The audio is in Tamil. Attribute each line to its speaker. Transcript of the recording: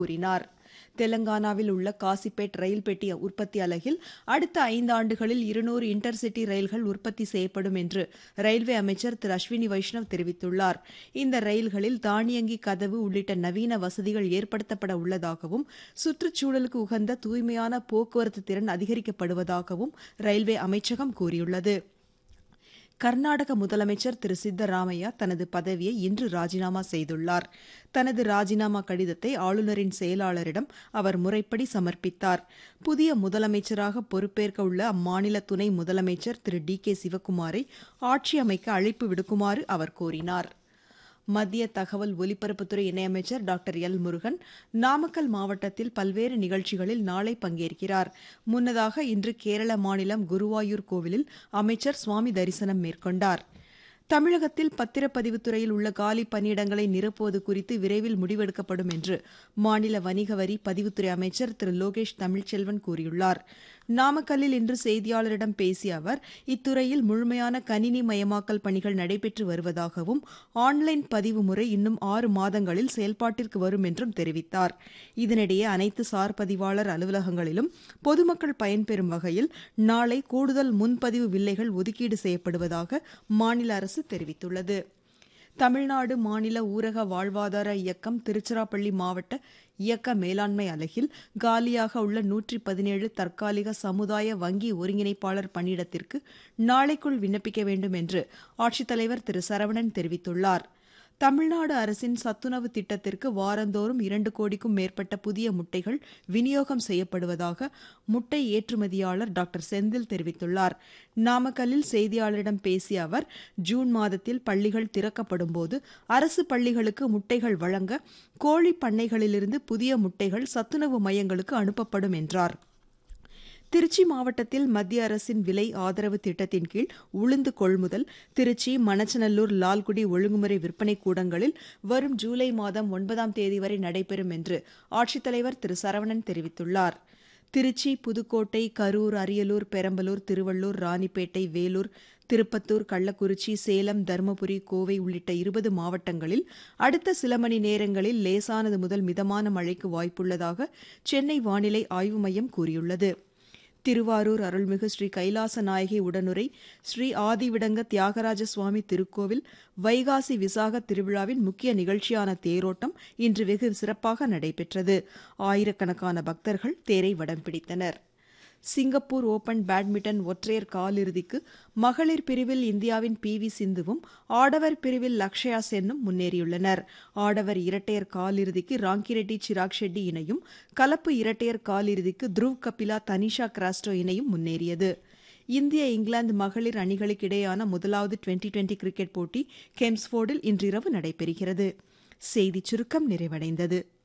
Speaker 1: கூறினார் தெலங்கானாவில் உள்ள காசிப்பேட் ரயில் பெட்டி உற்பத்தி அலகில் அடுத்த ஐந்தாண்டுகளில் இருநூறு இன்டர்சிட்டி ரயில்கள் உற்பத்தி செய்யப்படும் என்று ரயில்வே அமைச்சர் திரு அஸ்வினி வைஷ்ணவ் தெரிவித்துள்ளார் இந்த ரயில்களில் தானியங்கி கதவு உள்ளிட்ட நவீன வசதிகள் ஏற்படுத்தப்பட உள்ளதாகவும் சுற்றுச்சூழலுக்கு உகந்த தூய்மையான போக்குவரத்து திறன் அதிகரிக்கப்படுவதாகவும் ரயில்வே அமைச்சகம் கூறியுள்ளது கர்நாடக முதலமைச்சர் திரு சித்தராமையா தனது பதவியை இன்று ராஜினாமா செய்துள்ளார் தனது ராஜினாமா கடிதத்தை ஆளுநரின் செயலாளரிடம் அவர் முறைப்படி சமர்ப்பித்தார் புதிய முதலமைச்சராக பொறுப்பேற்க உள்ள அம்மாநில துணை முதலமைச்சர் திரு டி கே சிவக்குமாரை ஆட்சி அமைக்க அழைப்பு விடுக்குமாறு அவர் கோரினார் மத்திய தகவல் ஒலிபரப்புத்துறை இணையமைச்சர் டாக்டர் எல் முருகன் நாமக்கல் மாவட்டத்தில் பல்வேறு நிகழ்ச்சிகளில் நாளை பங்கேற்கிறார் முன்னதாக இன்று கேரள மாநிலம் குருவாயூர் கோவிலில் அமைச்சர் சுவாமி தரிசனம் மேற்கொண்டார் தமிழகத்தில் பத்திரப்பதிவுத்துறையில் உள்ள காலி பணியிடங்களை நிரப்புவது குறித்து விரைவில் முடிவெடுக்கப்படும் என்று மாநில வணிக வரி பதிவுத்துறை அமைச்சர் திரு லோகேஷ் தமிழ்ச்செல்வன் கூறியுள்ளார் நாமக்கல்லில் இன்று செய்தியாளரிடம் பேசிய அவர் இத்துறையில் முழுமையான கணினி மயமாக்கல் பணிகள் நடைபெற்று வருவதாகவும் ஆன்லைன் பதிவு முறை இன்னும் ஆறு மாதங்களில் செயல்பாட்டிற்கு வரும் என்றும் தெரிவித்தார் இதனிடையே அனைத்து சார் பதிவாளர் அலுவலகங்களிலும் பொதுமக்கள் பயன்பெறும் வகையில் நாளை கூடுதல் முன்பதிவு வில்லைகள் ஒதுக்கீடு செய்யப்படுவதாக மாநில அரசு தெரிவித்துள்ளது தமிழ்நாடு மாநில ஊரக வாழ்வாதார இயக்கம் திருச்சிராப்பள்ளி மாவட்ட இயக்க மேலாண்மை அலகில் காலியாக உள்ள நூற்றி பதினேழு தற்காலிக சமுதாய வங்கி ஒருங்கிணைப்பாளர் பணியிடத்திற்கு நாளைக்குள் விண்ணப்பிக்க வேண்டும் என்று ஆட்சித்தலைவர் திரு சரவணன் தெரிவித்துள்ளார் தமிழ்நாடு அரசின் சத்துணவு திட்டத்திற்கு வாரந்தோறும் இரண்டு கோடிக்கும் மேற்பட்ட புதிய முட்டைகள் விநியோகம் செய்யப்படுவதாக முட்டை ஏற்றுமதியாளர் டாக்டர் செந்தில் தெரிவித்துள்ளார் நாமக்கல்லில் செய்தியாளரிடம் பேசிய அவர் ஜூன் மாதத்தில் பள்ளிகள் திறக்கப்படும்போது அரசு பள்ளிகளுக்கு முட்டைகள் வழங்க கோழி பண்ணைகளிலிருந்து புதிய முட்டைகள் சத்துணவு மையங்களுக்கு அனுப்பப்படும் என்றார் திருச்சி மாவட்டத்தில் மத்திய அரசின் விலை ஆதரவு திட்டத்தின் கீழ் உளுந்து கொள்முதல் திருச்சி மணச்சநல்லூர் லால்குடி ஒழுங்குமுறை விற்பனை கூடங்களில் வரும் ஜூலை மாதம் ஒன்பதாம் தேதி வரை நடைபெறும் என்று ஆட்சித்தலைவர் திரு சரவணன் தெரிவித்துள்ளார் திருச்சி புதுக்கோட்டை கரூர் அரியலூர் பெரம்பலூர் திருவள்ளூர் ராணிப்பேட்டை வேலூர் திருப்பத்தூர் கள்ளக்குறிச்சி சேலம் தருமபுரி கோவை உள்ளிட்ட இருபது மாவட்டங்களில் அடுத்த சில மணி நேரங்களில் லேசானது முதல் மிதமான மழைக்கு வாய்ப்புள்ளதாக சென்னை வானிலை ஆய்வு மையம் கூறியுள்ளது திருவாரூர் அருள்மிகு ஸ்ரீ கைலாச நாயகி உடனுரை ஸ்ரீ ஆதிவிடங்க தியாகராஜ சுவாமி திருக்கோவில் வைகாசி விசாக திருவிழாவின் முக்கிய நிகழ்ச்சியான தேரோட்டம் இன்று வெகு சிறப்பாக நடைபெற்றது ஆயிரக்கணக்கான பக்தர்கள் தேரை வடம் பிடித்தனர் சிங்கப்பூர் ஓபன் பேட்மிண்டன் ஒற்றையர் காலிறுதிக்கு மகளிர் பிரிவில் இந்தியாவின் பி வி சிந்துவும் ஆடவர் பிரிவில் லக்ஷயா சென்னும் முன்னேறியுள்ளனர் ஆடவர் இரட்டையர் காலிறுதிக்கு ராங்கிரெட்டி சிராக் ஷெட்டி இணையும் கலப்பு இரட்டையர் காலிறுதிக்கு த்ருவ் கபிலா தனிஷா கிராஸ்டோ இணையும் முன்னேறியது இந்திய இங்கிலாந்து மகளிர் அணிகளுக்கு இடையேயான முதலாவது டுவெண்டி டுவெண்டி கிரிக்கெட் போட்டி கெம்ஸ்போர்டில் இன்றிரவு நடைபெறுகிறது செய்திச் சுருக்கம் நிறைவடைந்தது